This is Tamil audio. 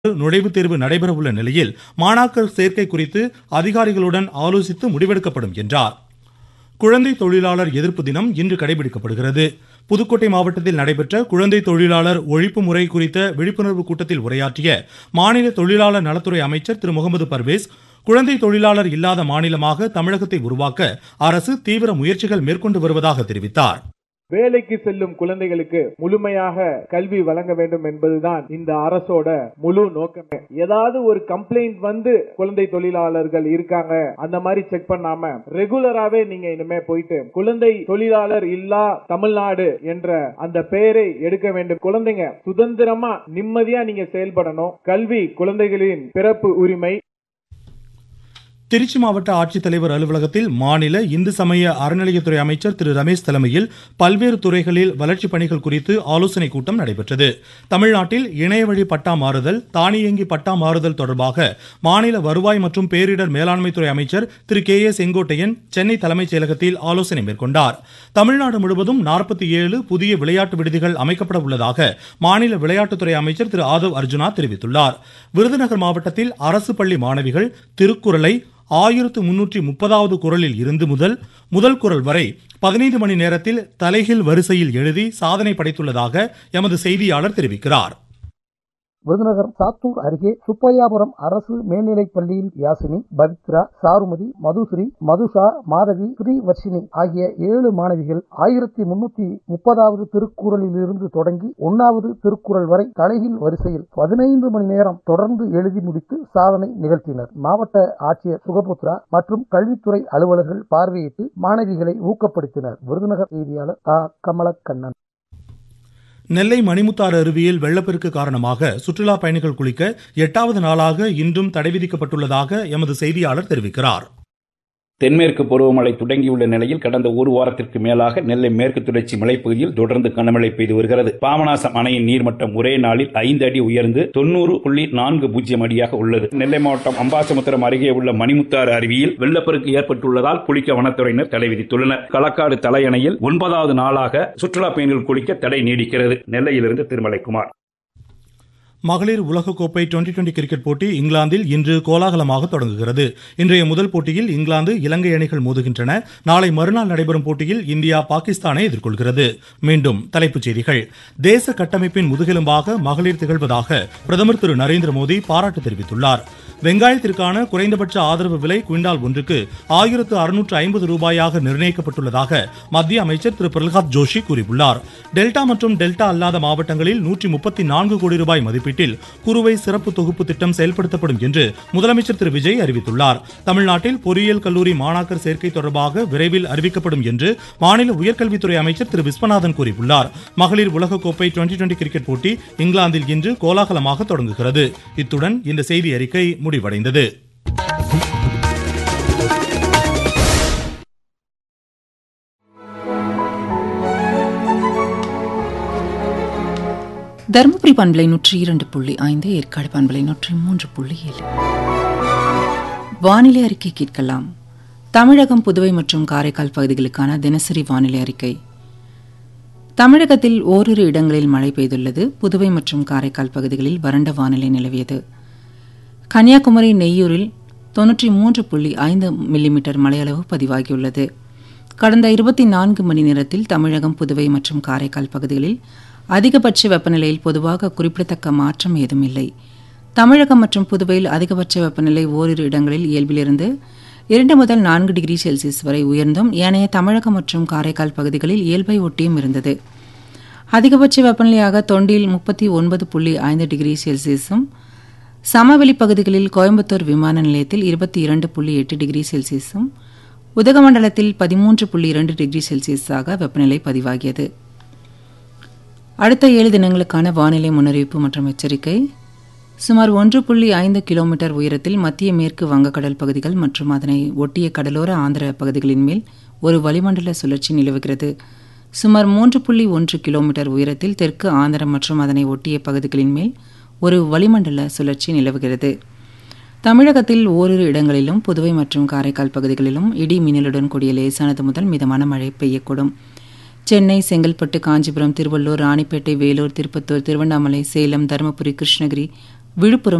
நுழைவுத் தேர்வு நடைபெறவுள்ள நிலையில் மாணாக்கர் சேர்க்கை குறித்து அதிகாரிகளுடன் ஆலோசித்து முடிவெடுக்கப்படும் என்றார் குழந்தை தொழிலாளர் எதிர்ப்பு தினம் இன்று கடைபிடிக்கப்படுகிறது புதுக்கோட்டை மாவட்டத்தில் நடைபெற்ற குழந்தை தொழிலாளர் ஒழிப்பு முறை குறித்த விழிப்புணர்வு கூட்டத்தில் உரையாற்றிய மாநில தொழிலாளர் நலத்துறை அமைச்சர் திரு முகமது பர்வேஸ் குழந்தை தொழிலாளர் இல்லாத மாநிலமாக தமிழகத்தை உருவாக்க அரசு தீவிர முயற்சிகள் மேற்கொண்டு வருவதாக தெரிவித்தார் வேலைக்கு செல்லும் குழந்தைகளுக்கு முழுமையாக கல்வி வழங்க வேண்டும் என்பதுதான் இந்த அரசோட முழு நோக்கமே ஏதாவது ஒரு கம்ப்ளைண்ட் வந்து குழந்தை தொழிலாளர்கள் இருக்காங்க அந்த மாதிரி செக் பண்ணாம ரெகுலராவே நீங்க இனிமே போயிட்டு குழந்தை தொழிலாளர் இல்லா தமிழ்நாடு என்ற அந்த பெயரை எடுக்க வேண்டும் குழந்தைங்க சுதந்திரமா நிம்மதியா நீங்க செயல்படணும் கல்வி குழந்தைகளின் பிறப்பு உரிமை திருச்சி மாவட்ட ஆட்சித்தலைவர் அலுவலகத்தில் மாநில இந்து சமய அறநிலையத்துறை அமைச்சர் திரு ரமேஷ் தலைமையில் பல்வேறு துறைகளில் வளர்ச்சிப் பணிகள் குறித்து ஆலோசனைக் கூட்டம் நடைபெற்றது தமிழ்நாட்டில் இணையவழி பட்டா மாறுதல் தானியங்கி பட்டா மாறுதல் தொடர்பாக மாநில வருவாய் மற்றும் பேரிடர் மேலாண்மைத்துறை அமைச்சர் திரு கே ஏ செங்கோட்டையன் சென்னை தலைமைச் செயலகத்தில் ஆலோசனை மேற்கொண்டார் தமிழ்நாடு முழுவதும் நாற்பத்தி ஏழு புதிய விளையாட்டு விடுதிகள் அமைக்கப்பட உள்ளதாக மாநில விளையாட்டுத்துறை அமைச்சர் திரு ஆதவ் அர்ஜுனா தெரிவித்துள்ளார் விருதுநகர் மாவட்டத்தில் அரசு பள்ளி மாணவிகள் திருக்குறளை ஆயிரத்து முன்னூற்றி முப்பதாவது குரலில் இருந்து முதல் முதல் குரல் வரை பதினைந்து மணி நேரத்தில் தலைகீழ் வரிசையில் எழுதி சாதனை படைத்துள்ளதாக எமது செய்தியாளர் தெரிவிக்கிறார் விருதுநகர் சாத்தூர் அருகே சுப்பையாபுரம் அரசு மேல்நிலைப் பள்ளியில் யாசினி பவித்ரா சாருமதி மதுஸ்ரீ மதுஷா மாதவி ஸ்ரீவர்ஷினி ஆகிய ஏழு மாணவிகள் ஆயிரத்தி முன்னூத்தி முப்பதாவது திருக்குறளிலிருந்து தொடங்கி ஒன்னாவது திருக்குறள் வரை தலைகீழ் வரிசையில் பதினைந்து மணி நேரம் தொடர்ந்து எழுதி முடித்து சாதனை நிகழ்த்தினர் மாவட்ட ஆட்சியர் சுகபுத்ரா மற்றும் கல்வித்துறை அலுவலர்கள் பார்வையிட்டு மாணவிகளை ஊக்கப்படுத்தினர் விருதுநகர் செய்தியாளர் ஆ கமலக்கண்ணன் நெல்லை மணிமுத்தாறு அருவியில் வெள்ளப்பெருக்கு காரணமாக சுற்றுலா பயணிகள் குளிக்க எட்டாவது நாளாக இன்றும் தடை விதிக்கப்பட்டுள்ளதாக எமது செய்தியாளர் தெரிவிக்கிறார் தென்மேற்கு பருவமழை தொடங்கியுள்ள நிலையில் கடந்த ஒரு வாரத்திற்கு மேலாக நெல்லை மேற்கு தொடர்ச்சி மலைப்பகுதியில் தொடர்ந்து கனமழை பெய்து வருகிறது பாபநாசம் அணையின் நீர்மட்டம் ஒரே நாளில் ஐந்து அடி உயர்ந்து தொன்னூறு புள்ளி நான்கு பூஜ்ஜியம் அடியாக உள்ளது நெல்லை மாவட்டம் அம்பாசமுத்திரம் அருகே உள்ள மணிமுத்தாறு அருவியில் வெள்ளப்பெருக்கு ஏற்பட்டுள்ளதால் குளிக்க வனத்துறையினர் தடை விதித்துள்ளனர் களக்காடு தலையணையில் ஒன்பதாவது நாளாக சுற்றுலா பயணிகள் குளிக்க தடை நீடிக்கிறது நெல்லையிலிருந்து திருமலைக்குமார் மகளிர் உலகக்கோப்பை டுவெண்டி டுவெண்டி கிரிக்கெட் போட்டி இங்கிலாந்தில் இன்று கோலாகலமாக தொடங்குகிறது இன்றைய முதல் போட்டியில் இங்கிலாந்து இலங்கை அணிகள் மோதுகின்றன நாளை மறுநாள் நடைபெறும் போட்டியில் இந்தியா பாகிஸ்தானை எதிர்கொள்கிறது மீண்டும் தலைப்புச் செய்திகள் தேச கட்டமைப்பின் முதுகெலும்பாக மகளிர் திகழ்வதாக பிரதமர் திரு நரேந்திர மோடி பாராட்டு தெரிவித்துள்ளார் வெங்காயத்திற்கான குறைந்தபட்ச ஆதரவு விலை குவிண்டால் ஒன்றுக்கு ஆயிரத்து அறுநூற்று ஐம்பது ரூபாயாக நிர்ணயிக்கப்பட்டுள்ளதாக மத்திய அமைச்சர் திரு பிரகலாத் ஜோஷி கூறியுள்ளார் டெல்டா மற்றும் டெல்டா அல்லாத மாவட்டங்களில் நூற்றி முப்பத்தி நான்கு கோடி ரூபாய் மதிப்பீட்டில் குறுவை சிறப்பு தொகுப்பு திட்டம் செயல்படுத்தப்படும் என்று முதலமைச்சர் திரு விஜய் அறிவித்துள்ளார் தமிழ்நாட்டில் பொறியியல் கல்லூரி மாணாக்கர் சேர்க்கை தொடர்பாக விரைவில் அறிவிக்கப்படும் என்று மாநில உயர்கல்வித்துறை அமைச்சர் திரு விஸ்வநாதன் கூறியுள்ளார் மகளிர் உலகக்கோப்பை டுவெண்டி டுவெண்டி கிரிக்கெட் போட்டி இங்கிலாந்தில் இன்று கோலாகலமாக தொடங்குகிறது இத்துடன் இந்த செய்தி அறிக்கை முடிவடைந்தது தருமபுரி பண்பலை நூற்றி இரண்டு புள்ளி ஐந்து ஏற்காடு பண்பலை நூற்றி மூன்று புள்ளி ஏழு வானிலை அறிக்கை கேட்கலாம் தமிழகம் புதுவை மற்றும் காரைக்கால் பகுதிகளுக்கான தினசரி வானிலை அறிக்கை தமிழகத்தில் ஓரிரு இடங்களில் மழை பெய்துள்ளது புதுவை மற்றும் காரைக்கால் பகுதிகளில் வறண்ட வானிலை நிலவியது கன்னியாகுமரி நெய்யூரில் தொன்னூற்றி மூன்று புள்ளி ஐந்து மில்லிமீட்டர் மழையளவு பதிவாகியுள்ளது கடந்த இருபத்தி நான்கு மணி நேரத்தில் தமிழகம் புதுவை மற்றும் காரைக்கால் பகுதிகளில் அதிகபட்ச வெப்பநிலையில் பொதுவாக குறிப்பிடத்தக்க மாற்றம் ஏதும் இல்லை தமிழகம் மற்றும் புதுவையில் அதிகபட்ச வெப்பநிலை ஓரிரு இடங்களில் இயல்பிலிருந்து இரண்டு முதல் நான்கு டிகிரி செல்சியஸ் வரை உயர்ந்தும் ஏனைய தமிழகம் மற்றும் காரைக்கால் பகுதிகளில் இயல்பை ஒட்டியும் இருந்தது அதிகபட்ச வெப்பநிலையாக தொண்டியில் முப்பத்தி ஒன்பது புள்ளி ஐந்து டிகிரி செல்சியஸும் சமவெளி பகுதிகளில் கோயம்புத்தூர் விமான நிலையத்தில் இருபத்தி இரண்டு புள்ளி எட்டு டிகிரி செல்சியஸும் உதகமண்டலத்தில் பதிமூன்று புள்ளி இரண்டு டிகிரி செல்சியஸாக வெப்பநிலை பதிவாகியது அடுத்த ஏழு தினங்களுக்கான வானிலை முன்னறிவிப்பு மற்றும் எச்சரிக்கை சுமார் ஒன்று புள்ளி ஐந்து கிலோமீட்டர் உயரத்தில் மத்திய மேற்கு வங்கக்கடல் பகுதிகள் மற்றும் அதனை ஒட்டிய கடலோர ஆந்திர பகுதிகளின் மேல் ஒரு வளிமண்டல சுழற்சி நிலவுகிறது சுமார் மூன்று புள்ளி ஒன்று கிலோமீட்டர் உயரத்தில் தெற்கு ஆந்திரம் மற்றும் அதனை ஒட்டிய பகுதிகளின் மேல் ஒரு வளிமண்டல சுழற்சி நிலவுகிறது தமிழகத்தில் ஓரிரு இடங்களிலும் புதுவை மற்றும் காரைக்கால் பகுதிகளிலும் இடி மின்னலுடன் கூடிய லேசானது முதல் மிதமான மழை பெய்யக்கூடும் சென்னை செங்கல்பட்டு காஞ்சிபுரம் திருவள்ளூர் ராணிப்பேட்டை வேலூர் திருப்பத்தூர் திருவண்ணாமலை சேலம் தருமபுரி கிருஷ்ணகிரி விழுப்புரம்